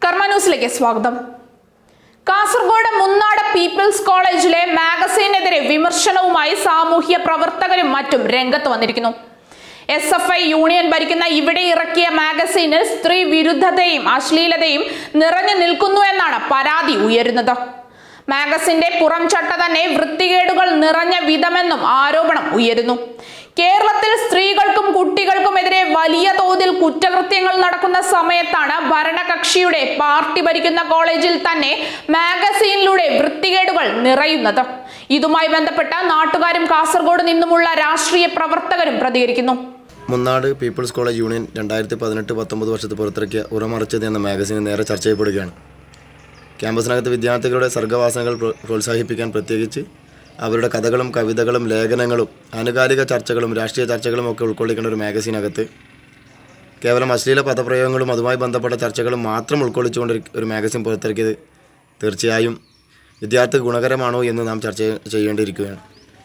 കർമ്മ ന്യൂസിലേക്ക് സ്വാഗതം കാസർഗോഡ് മുന്നാട് പീപ്പിൾസ് കോളേജിലെ മാഗസീനെതിരെ വിമർശനവുമായി സാമൂഹ്യ പ്രവർത്തകരും മറ്റും രംഗത്ത് വന്നിരിക്കുന്നു എസ് എഫ് ഐ യൂണിയൻ ഭരിക്കുന്ന ഇവിടെ ഇറക്കിയ മാഗസീനിൽ സ്ത്രീ വിരുദ്ധതയും അശ്ലീലതയും നിറഞ്ഞു നിൽക്കുന്നു എന്നാണ് പരാതി ഉയരുന്നത് മാഗസിന്റെ പുറം ചട്ട തന്നെ വൃത്തികേടുകൾ നിറഞ്ഞ വിധമെന്നും ആരോപണം ഉയരുന്നു കേരളത്തിൽ സ്ത്രീകൾക്കും കുട്ടികൾക്കുമെതിരെ വലിയ തോതിൽ കുറ്റകൃത്യങ്ങൾ നടക്കുന്ന സമയത്താണ് ഭരണകക്ഷിയുടെ പാർട്ടി ഭരിക്കുന്ന കോളേജിൽ തന്നെ മാഗസീനിലൂടെ വൃത്തികേടുകൾ നിറയുന്നത് ഇതുമായി ബന്ധപ്പെട്ട നാട്ടുകാരും കാസർഗോഡ് നിന്നുമുള്ള രാഷ്ട്രീയ പ്രവർത്തകരും പ്രതികരിക്കുന്നു മുന്നാട് പീപ്പിൾസ് കോളേജ് യൂണിയൻ രണ്ടായിരത്തി പതിനെട്ട് പത്തൊമ്പത് വർഷത്തിൽ പുറത്തിറക്കിയ ഉറമറച്ചത് എന്ന മാഗസിന് നേരെ ചർച്ച ചെയ്യപ്പെടുകയാണ് ക്യാമ്പസിനകത്ത് വിദ്യാർത്ഥികളുടെ സർഗവാസനകൾ പ്രോ- പ്രോത്സാഹിപ്പിക്കാൻ പ്രത്യേകിച്ച് അവരുടെ കഥകളും കവിതകളും ലേഖനങ്ങളും ആനുകാലിക ചർച്ചകളും രാഷ്ട്രീയ ചർച്ചകളും ഒക്കെ ഉൾക്കൊള്ളിക്കുന്ന ഒരു മാഗസിനകത്ത് കേവലം അശ്ലീല പദപ്രയോഗങ്ങളും അതുമായി ബന്ധപ്പെട്ട ചർച്ചകളും മാത്രം ഉൾക്കൊള്ളിച്ചുകൊണ്ട് ഒരു- ഒരു മാഗസിൻ പുറത്തിറക്കിയത് തീർച്ചയായും വിദ്യാർത്ഥി ഗുണകരമാണോ എന്ന് നാം ചർച്ച ചെയ്യേണ്ടിയിരിക്കുകയാണ്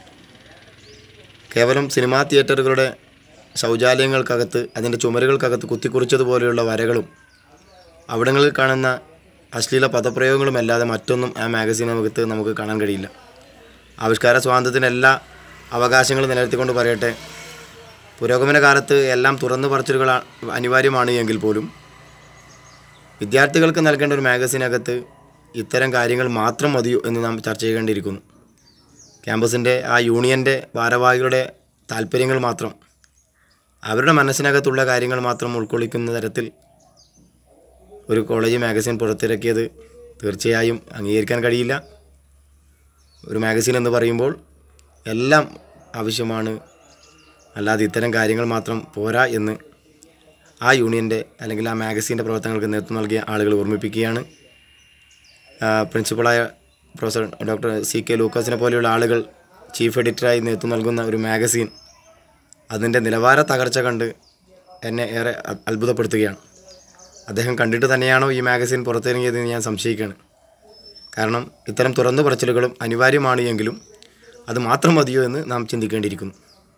കേവലം സിനിമാ തിയേറ്ററുകളുടെ ശൗചാലയങ്ങൾക്കകത്ത് അതിൻ്റെ ചുമരുകൾക്കകത്ത് കുത്തിക്കുറിച്ചതുപോലെയുള്ള വരകളും അവിടങ്ങളിൽ കാണുന്ന അശ്ലീല പദപ്രയോഗങ്ങളും അല്ലാതെ മറ്റൊന്നും ആ മാഗസീനകത്ത് നമുക്ക് കാണാൻ കഴിയില്ല ആവിഷ്കാര സ്വാതന്ത്ര്യത്തിന് എല്ലാ അവകാശങ്ങളും നിലനിർത്തിക്കൊണ്ട് പറയട്ടെ പുരോഗമന കാലത്ത് എല്ലാം തുറന്നു പറച്ചിലുകൾ അനിവാര്യമാണ് എങ്കിൽ പോലും വിദ്യാർത്ഥികൾക്ക് നൽകേണ്ട ഒരു മാഗസീനകത്ത് ഇത്തരം കാര്യങ്ങൾ മാത്രം മതിയോ എന്ന് നാം ചർച്ച ചെയ്യേണ്ടിയിരിക്കുന്നു ക്യാമ്പസിൻ്റെ ആ യൂണിയൻ്റെ ഭാരവാഹികളുടെ താല്പര്യങ്ങൾ മാത്രം അവരുടെ മനസ്സിനകത്തുള്ള കാര്യങ്ങൾ മാത്രം ഉൾക്കൊള്ളിക്കുന്ന തരത്തിൽ ഒരു കോളേജ് മാഗസിൻ പുറത്തിറക്കിയത് തീർച്ചയായും അംഗീകരിക്കാൻ കഴിയില്ല ഒരു മാഗസിൻ എന്ന് പറയുമ്പോൾ എല്ലാം ആവശ്യമാണ് അല്ലാതെ ഇത്തരം കാര്യങ്ങൾ മാത്രം പോരാ എന്ന് ആ യൂണിയൻ്റെ അല്ലെങ്കിൽ ആ മാഗസീൻ്റെ പ്രവർത്തനങ്ങൾക്ക് നേതൃത്വം നൽകിയ ആളുകൾ ഓർമ്മിപ്പിക്കുകയാണ് ആ, പ്രിൻസിപ്പളായ പ്രൊഫസർ ഡോക്ടർ സി കെ ലൂക്കസിനെ പോലെയുള്ള ആളുകൾ ചീഫ് എഡിറ്ററായി നേതൃത്വം നൽകുന്ന ഒരു മാഗസീൻ അതിൻ്റെ നിലവാര തകർച്ച കണ്ട് എന്നെ ഏറെ അ- അത്ഭുതപ്പെടുത്തുകയാണ് അദ്ദേഹം കണ്ടിട്ട് തന്നെയാണോ ഈ മാഗസീൻ പുറത്തിറങ്ങിയതെന്ന് ഞാൻ സംശയിക്കുകയാണ് കാരണം ഇത്തരം തുറന്നു പറച്ചിലുകളും അനിവാര്യമാണ് എങ്കിലും അത് മാത്രം മതിയോ എന്ന് നാം ചിന്തിക്കേണ്ടിയിരിക്കുന്നു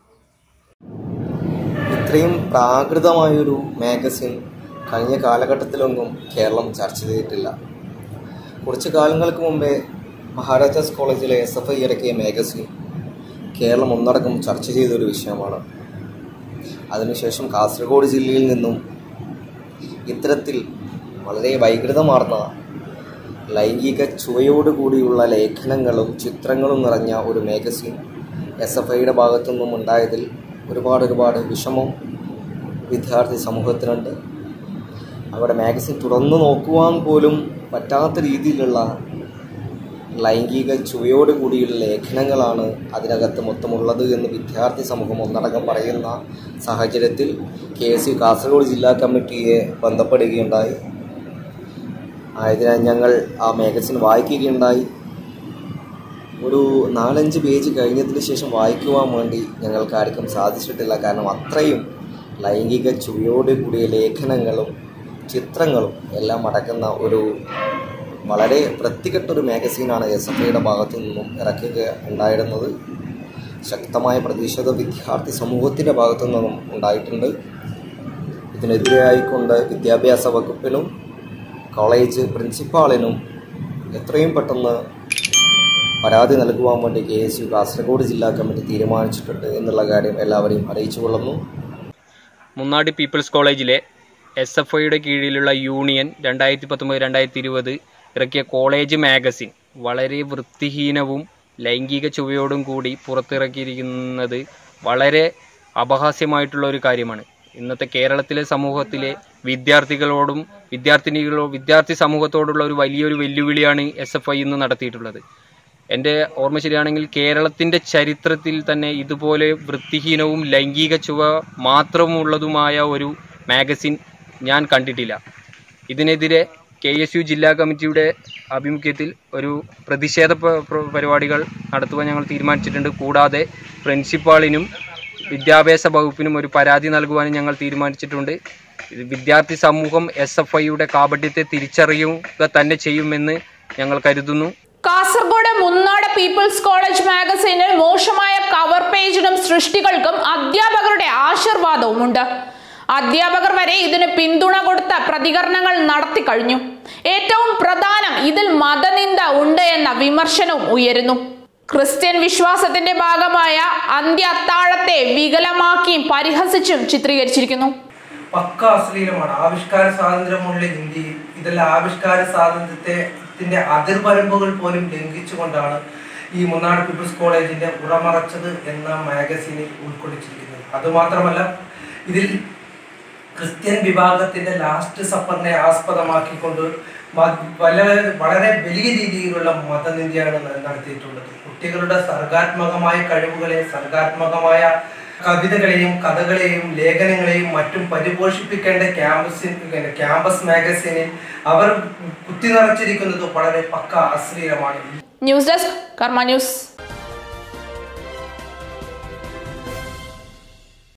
ഇത്രയും പ്രാകൃതമായൊരു മാഗസിൻ കഴിഞ്ഞ കാലഘട്ടത്തിലൊന്നും കേരളം ചർച്ച ചെയ്തിട്ടില്ല കുറച്ച് കാലങ്ങൾക്ക് മുമ്പേ മഹാരാജാസ് കോളേജിലെ എസ് എഫ് ഐ ഇറക്കിയ മാഗസിൻ കേരളം ഒന്നടക്കം ചർച്ച ചെയ്തൊരു വിഷയമാണ് അതിനുശേഷം കാസർഗോഡ് ജില്ലയിൽ നിന്നും ഇത്തരത്തിൽ വളരെ വൈകൃതമാർന്ന ലൈംഗിക ചുവയോടുകൂടിയുള്ള ലേഖനങ്ങളും ചിത്രങ്ങളും നിറഞ്ഞ ഒരു മാഗസിൻ എസ് എഫ് ഐയുടെ ഭാഗത്തു നിന്നും ഉണ്ടായതിൽ ഒരുപാട് ഒരുപാട് വിഷമം വിദ്യാർത്ഥി സമൂഹത്തിനുണ്ട് അവിടെ മാഗസിൻ തുറന്നു നോക്കുവാൻ പോലും പറ്റാത്ത രീതിയിലുള്ള ലൈംഗിക ചുവയോട് കൂടിയുള്ള ലേഖനങ്ങളാണ് അതിനകത്ത് മൊത്തമുള്ളത് എന്ന് വിദ്യാർത്ഥി സമൂഹം ഒന്നടങ്കം പറയുന്ന സാഹചര്യത്തിൽ കെ എസ് യു കാസർഗോഡ് ജില്ലാ കമ്മിറ്റിയെ ബന്ധപ്പെടുകയുണ്ടായി ആയതിനാൽ ഞങ്ങൾ ആ മാഗസിൻ വായിക്കുകയുണ്ടായി ഒരു നാലഞ്ച് പേജ് കഴിഞ്ഞതിന് ശേഷം വായിക്കുവാൻ വേണ്ടി ഞങ്ങൾക്ക് ആർക്കും സാധിച്ചിട്ടില്ല കാരണം അത്രയും ലൈംഗിക ചുവയോട് കൂടിയ ലേഖനങ്ങളും ചിത്രങ്ങളും എല്ലാം അടക്കുന്ന ഒരു വളരെ വൃത്തികെട്ട ഒരു മാഗസീനാണ് എസ് എഫ് ഐയുടെ ഭാഗത്തു നിന്നും ഇറക്കുക ഉണ്ടായിരുന്നത് ശക്തമായ പ്രതിഷേധ വിദ്യാർത്ഥി സമൂഹത്തിൻ്റെ ഭാഗത്തു നിന്നും ഉണ്ടായിട്ടുണ്ട് ഇതിനെതിരെയായിക്കൊണ്ട് വിദ്യാഭ്യാസ വകുപ്പിനും കോളേജ് പ്രിൻസിപ്പാളിനും എത്രയും പെട്ടെന്ന് പരാതി നൽകുവാൻ വേണ്ടി കെ എസ് യു കാസർഗോഡ് ജില്ലാ കമ്മിറ്റി തീരുമാനിച്ചിട്ടുണ്ട് എന്നുള്ള കാര്യം എല്ലാവരെയും അറിയിച്ചു കൊള്ളുന്നു മുന്നാടി പീപ്പിൾസ് കോളേജിലെ എസ് എഫ് ഐയുടെ കീഴിലുള്ള യൂണിയൻ രണ്ടായിരത്തി പത്തൊമ്പത് രണ്ടായിരത്തി ഇരുപത് ഇറക്കിയ കോളേജ് മാഗസിൻ വളരെ വൃത്തിഹീനവും ലൈംഗിക ചുവയോടും കൂടി പുറത്തിറക്കിയിരിക്കുന്നത് വളരെ അപഹാസ്യമായിട്ടുള്ള ഒരു കാര്യമാണ് ഇന്നത്തെ കേരളത്തിലെ സമൂഹത്തിലെ വിദ്യാർത്ഥികളോടും വിദ്യാർത്ഥിനികളോ വിദ്യാർത്ഥി സമൂഹത്തോടുള്ള ഒരു വലിയൊരു വെല്ലുവിളിയാണ് എസ് എഫ് ഐ ഇന്ന് നടത്തിയിട്ടുള്ളത് എൻ്റെ ഓർമ്മ ശരിയാണെങ്കിൽ കേരളത്തിൻ്റെ ചരിത്രത്തിൽ തന്നെ ഇതുപോലെ വൃത്തിഹീനവും ലൈംഗിക ചുവ മാത്രമുള്ളതുമായ ഒരു മാഗസിൻ ഞാൻ കണ്ടിട്ടില്ല ഇതിനെതിരെ കെ എസ് യു ജില്ലാ കമ്മിറ്റിയുടെ ആഭിമുഖ്യത്തിൽ ഒരു പ്രതിഷേധ പ- പ്ര- പരിപാടികൾ നടത്തുവാൻ ഞങ്ങൾ തീരുമാനിച്ചിട്ടുണ്ട് കൂടാതെ പ്രിൻസിപ്പാളിനും വിദ്യാഭ്യാസ വകുപ്പിനും ഒരു പരാതി നൽകുവാനും ഞങ്ങൾ തീരുമാനിച്ചിട്ടുണ്ട് ഇത് വിദ്യാർത്ഥി സമൂഹം എസ് എഫ് ഐയുടെ കാപട്യത്തെ തിരിച്ചറിയുക തന്നെ ചെയ്യുമെന്ന് ഞങ്ങൾ കരുതുന്നു കാസർഗോഡ് മുന്നാട് പീപ്പിൾസ് കോളേജ് മാഗസീനിൽ മോശമായ കവർ പേജിനും സൃഷ്ടികൾക്കും അധ്യാപകരുടെ ആശീർവാദവുമുണ്ട് അധ്യാപകർ വരെ ഇതിന് പിന്തുണ കൊടുത്ത പ്രതികരണങ്ങൾ നടത്തി കഴിഞ്ഞു ഏറ്റവും പ്രധാനം ഇതിൽ മതനിന്ദ ഉണ്ട് എന്ന വിമർശനവും ഉയരുന്നു ക്രിസ്ത്യൻ വിശ്വാസത്തിന്റെ ഭാഗമായ അന്ത്യ അത്താഴത്തെ വികലമാക്കിയും പരിഹസിച്ചും ചിത്രീകരിച്ചിരിക്കുന്നു പക്ക അശ്ലീലമാണ് ആവിഷ്കാര സ്വാതന്ത്ര്യമുള്ള ഇന്ത്യയിൽ ഇതെല്ലാം ആവിഷ്കാര സ്വാതന്ത്ര്യത്തിന്റെ അതിർവരമ്പുകൾ പോലും ലംഘിച്ചുകൊണ്ടാണ് ഈ മുന്നാട് പീപ്പിൾസ് കോളേജിന്റെ ഉറമറച്ചത് എന്ന മാഗസീനിൽ ഉൾക്കൊള്ളിച്ചിരിക്കുന്നത് അതുമാത്രമല്ല ഇതിൽ ക്രിസ്ത്യൻ വിഭാഗത്തിന്റെ ലാസ്റ്റ് സപ്പറിനെ ആസ്പദമാക്കിക്കൊണ്ട് മ- വളരെ വളരെ വലിയ രീതിയിലുള്ള മതനിന്ദയാണ് ന- നടത്തിയിട്ടുള്ളത് കുട്ടികളുടെ സർഗാത്മകമായ കഴിവുകളെ സർഗാത്മകമായ കവിതകളെയും കഥകളെയും ലേഖനങ്ങളെയും മറ്റും പരിപോഷിപ്പിക്കേണ്ട ക്യാമ്പസിൻ ക്യാമ്പസ് മാഗസീനിൽ അവർ കുത്തി നിറച്ചിരിക്കുന്നത് വളരെ പക്ക അശ്ലീലമാണ് ന്യൂസ് ഡെസ്ക് കർമ്മ ന്യൂസ്